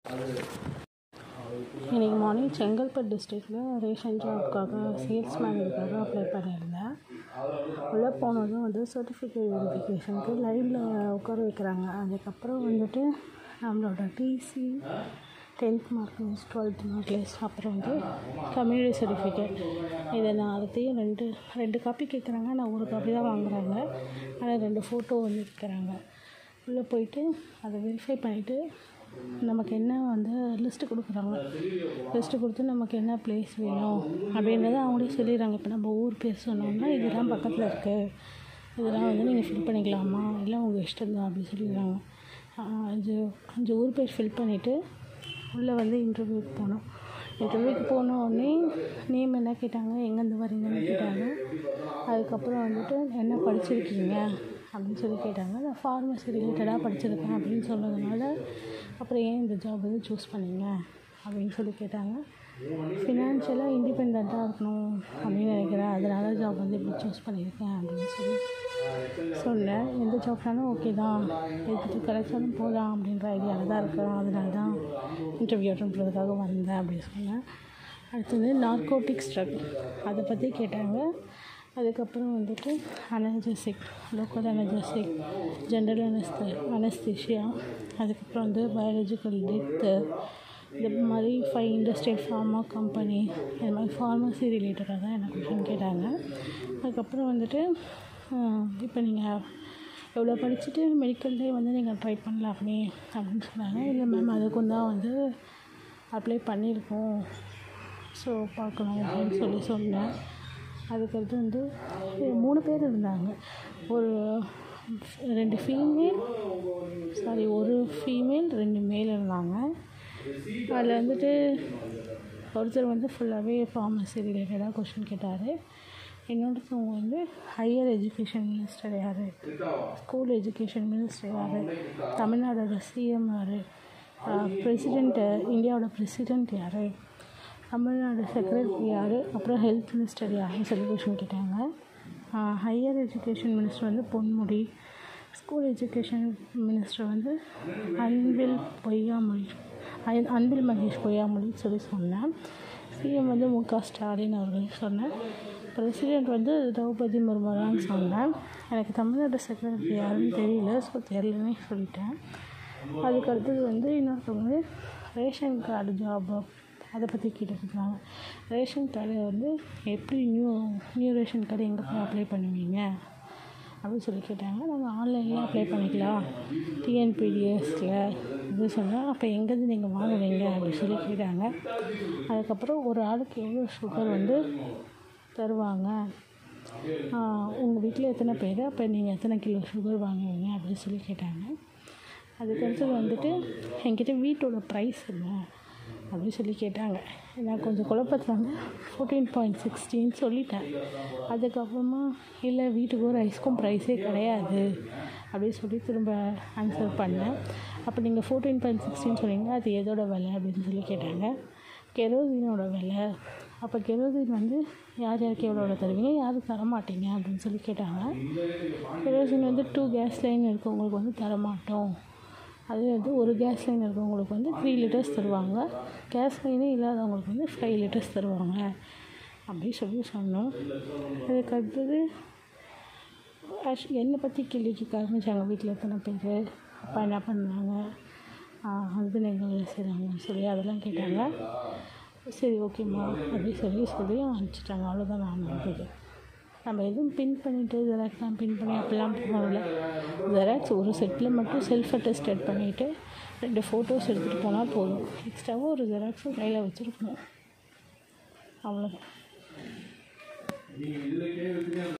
இன்றைக்கி மார்னிங் செங்கல்பட்டு டிஸ்ட்ரிக்டில் ரேஷன் ஜாப்க்காக சேல்ஸ்மேன் இதுக்காக அப்ளை பண்ணியிருந்தேன் உள்ளே போனதும் வந்து சர்டிஃபிகேட் வெரிஃபிகேஷனுக்கு லைனில் உட்கார வைக்கிறாங்க அதுக்கப்புறம் வந்துட்டு நம்மளோட TC tenth mark list twelfth mark list அப்புறம் வந்து கம்யூனிட்டி சர்டிஃபிகேட் இதை நான் அடுத்தையும் ரெண்டு ரெண்டு காப்பி கேட்குறாங்க நான் ஒரு காப்பி தான் வாங்குறாங்க ஆனால் ரெண்டு ஃபோட்டோ வந்து கேட்குறாங்க உள்ளே போயிட்டு அதை வெரிஃபை பண்ணிவிட்டு நமக்கு என்ன வந்து லிஸ்ட்டு கொடுக்குறாங்க லிஸ்ட்டு கொடுத்து நமக்கு என்ன ப்ளேஸ் வேணும் அப்படின்றத அவங்களே சொல்லிடுறாங்க இப்போ நம்ம ஊர் பேர் சொன்னோம்னா இதெல்லாம் பக்கத்தில் இருக்குது இதெல்லாம் வந்து நீங்கள் ஃபில் பண்ணிக்கலாமா இல்லை உங்கள் இஷ்டம் தான் அப்படின்னு சொல்லிடுறாங்க அஞ்சு அஞ்சு ஊர் பேர் ஃபில் பண்ணிவிட்டு உள்ளே வந்து இன்டர்வியூக்கு போனோம் இன்டர்வியூக்கு போன உடனே நேம் என்ன கேட்டாங்க எங்கேருந்து வரீங்கன்னு கேட்டாங்க அதுக்கப்புறம் வந்துட்டு என்ன படிச்சிருக்கீங்க அப்படின்னு சொல்லி கேட்டாங்க நான் ஃபார்மசி ரிலேட்டடாக படிச்சிருக்கேன் அப்படின்னு சொன்னதுனால அப்புறம் ஏன் இந்த ஜாப் வந்து சூஸ் பண்ணீங்க அப்படின்னு சொல்லி கேட்டாங்க ஃபினான்ஷியலாக இண்டிபெண்ட்டாக இருக்கணும் அப்படின்னு நினைக்கிறேன் அதனால ஜாப் வந்து இப்படி சூஸ் பண்ணியிருக்கேன் அப்படின்னு சொல்லி சொன்னேன் எந்த ஜாப்னாலும் ஓகே தான் எதுக்கு கிடைச்சாலும் போகலாம் அப்படின்ற ஐடியாவில் தான் இருக்கேன் அதனால தான் இன்டர்வியூ அட்டன் பண்ணுறதுக்காக வந்தேன் அப்படின்னு சொன்னேன் அடுத்தது நார்கோட்டிக்ஸ் ட்ரக் அதை பற்றி கேட்டாங்க அதுக்கப்புறம் வந்துட்டு அனர்ஜெசிக் லோக்கல் அனர்ஜெசிக் ஜென்ரல் அனஸ்த அனஸ்தீஷியா அதுக்கப்புறம் வந்து பயாலஜிக்கல் டெத்து இந்த மாதிரி ஃபைவ் இண்டஸ்ட்ரியல் ஃபார்மா கம்பெனி இது மாதிரி ஃபார்மசி ரிலேட்டடாக தான் எனக்கு கொஷின் கேட்டாங்க அதுக்கப்புறம் வந்துட்டு இப்போ நீங்கள் எவ்வளோ படிச்சுட்டு மெடிக்கல்லே வந்து நீங்கள் ட்ரை பண்ணலாமே அப்படின்னு சொன்னாங்க இல்லை மேம் அதுக்கும் தான் வந்து அப்ளை பண்ணியிருக்கோம் ஸோ பார்க்கணும் அப்படின்னு சொல்லி சொன்னேன் அதுக்கடுத்து வந்து மூணு பேர் இருந்தாங்க ஒரு ரெண்டு ஃபீமேல் சாரி ஒரு ஃபீமேல் ரெண்டு மேல் இருந்தாங்க அதில் வந்துட்டு ஒருத்தர் வந்து ஃபுல்லாகவே ஃபார்மசி ரிலேட்டடாக கொஷின் கேட்டார் இன்னொருத்தவங்க வந்து ஹையர் எஜுகேஷன் மினிஸ்டர் யார் ஸ்கூல் எஜுகேஷன் மினிஸ்டர் யார் தமிழ்நாடோட சிஎம் யார் பிரசிடெண்ட்டு இந்தியாவோட பிரசிடெண்ட் யார் தமிழ்நாடு செக்ரட்டரி யார் அப்புறம் ஹெல்த் மினிஸ்டர் யாருன்னு சொல்லி கொஷின் கேட்டாங்க ஹையர் எஜுகேஷன் மினிஸ்டர் வந்து பொன்முடி ஸ்கூல் எஜுகேஷன் மினிஸ்டர் வந்து அன்பில் பொய்யாமொழி அன்பில் மகேஷ் பொய்யாமொழி சொல்லி சொன்னேன் சிஎம் வந்து மு க ஸ்டாலின் அவர்கள் சொன்னேன் பிரசிடெண்ட் வந்து திரௌபதி முர்முரான்னு சொன்னேன் எனக்கு தமிழ்நாடு செக்ரட்டரி யாருன்னு தெரியல ஸோ தெரியலன்னு சொல்லிட்டேன் அதுக்கு அடுத்தது வந்து இன்னொருத்தவங்க ரேஷன் கார்டு ஜாப் அதை பற்றி கேட்டுருக்காங்க ரேஷன் கார்டு வந்து எப்படி நியூ நியூ ரேஷன் கார்டு எங்கே போய் அப்ளை பண்ணுவீங்க அப்படின்னு சொல்லி கேட்டாங்க நாங்கள் ஆன்லைனில் அப்ளை பண்ணிக்கலாம் டிஎன்பிடிஎஸில் அப்படின்னு சொன்னால் அப்போ எங்கேருந்து நீங்கள் வாங்குவீங்க அப்படின்னு சொல்லி கேட்டாங்க அதுக்கப்புறம் ஒரு ஆளுக்கு எவ்வளோ சுகர் வந்து தருவாங்க உங்கள் வீட்டில் எத்தனை பேர் அப்போ நீங்கள் எத்தனை கிலோ சுகர் வாங்குவீங்க அப்படின்னு சொல்லி கேட்டாங்க அதுக்கடுத்து வந்துட்டு என்கிட்ட வீட்டோட ப்ரைஸ் என்ன அப்படின்னு சொல்லி கேட்டாங்க நான் கொஞ்சம் குழப்பத்தில் வந்து ஃபோர்டீன் பாயிண்ட் சிக்ஸ்டின்னு சொல்லிட்டேன் அதுக்கப்புறமா இல்லை வீட்டுக்கு ஒரு ஐஸ்க்கும் ப்ரைஸே கிடையாது அப்படின்னு சொல்லி திரும்ப ஆன்சர் பண்ணேன் அப்போ நீங்கள் ஃபோர்டீன் பாயிண்ட் சிக்ஸ்டின்னு சொன்னீங்க அது எதோட விலை அப்படின்னு சொல்லி கேட்டாங்க கெரோசினோட விலை அப்போ கெரோசின் வந்து யார் யாருக்கு எவ்வளோ தருவீங்க யாரும் தரமாட்டீங்க அப்படின்னு சொல்லி கேட்டாங்க கெரோசின் வந்து டூ கேஸ் லைன் இருக்கவங்களுக்கு வந்து தரமாட்டோம் அது வந்து ஒரு கேஸ் லைன் இருக்கவங்களுக்கு வந்து த்ரீ லிட்டர்ஸ் தருவாங்க கேஸ் லைனே இல்லாதவங்களுக்கு வந்து ஃபைவ் லிட்டர்ஸ் தருவாங்க அப்படி சொல்லி சொன்னோம் அதுக்கு அடுத்தது ஆஷ் என்னை பற்றி கேள்வி கேட்க ஆரம்பித்தாங்க வீட்டில் எத்தனை பேர் அப்பா என்ன பண்ணாங்க ஹஸ்பண்ட் எங்கே வேலை செய்கிறாங்கன்னு சொல்லி அதெல்லாம் கேட்டாங்க சரி ஓகேம்மா அப்படின்னு சொல்லி சொல்லி அனுப்பிச்சிட்டாங்க அவ்வளோதான் நான் அனுப்பிது நம்ம எதுவும் பின் பண்ணிவிட்டு ஜெராக்ஸ்லாம் பின் பண்ணி அப்படிலாம் போகல ஜெராக்ஸ் ஒரு செட்டில் மட்டும் செல்ஃப் அட்டஸ்டட் பண்ணிவிட்டு ரெண்டு ஃபோட்டோஸ் எடுத்துகிட்டு போனால் போதும் எக்ஸ்ட்ராவாக ஒரு ஜெராக்ஸும் கையில் வச்சுருக்கணும் அவ்வளோதான்